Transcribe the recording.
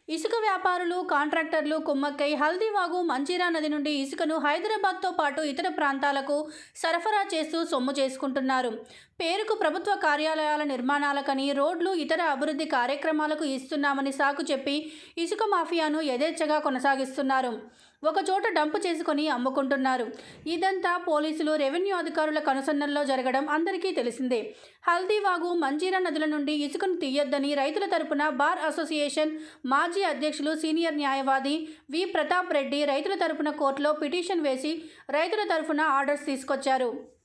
ఇసుక వ్యాపారులు కాంట్రాక్టర్లు కుమ్మక్కై హల్దీవాగు మంజీరా నది నుండి ఇసుకను హైదరాబాద్తో పాటు ఇతర ప్రాంతాలకు సరఫరా చేస్తూ సొమ్ము చేసుకుంటున్నారు పేరుకు ప్రభుత్వ కార్యాలయాల నిర్మాణాలకని రోడ్లు ఇతర అభివృద్ధి కార్యక్రమాలకు ఇస్తున్నామని సాకు చెప్పి ఇసుక మాఫియాను యథేచ్ఛగా కొనసాగిస్తున్నారు ఒక చోట డంపు చేసుకొని అమ్ముకుంటున్నారు ఇదంతా పోలీసులు రెవెన్యూ అధికారుల కనుసన్నల్లో జరగడం అందరికీ తెలిసిందే హల్దీవాగు మంజీరా నదుల నుండి ఇసుకను తీయొద్దని రైతుల తరపున బార్ అసోసియేషన్ మాజీ అధ్యక్షులు సీనియర్ న్యాయవాది వి ప్రతాప్ రెడ్డి రైతుల తరపున కోర్టులో పిటిషన్ వేసి రైతుల తరపున ఆర్డర్స్ తీసుకొచ్చారు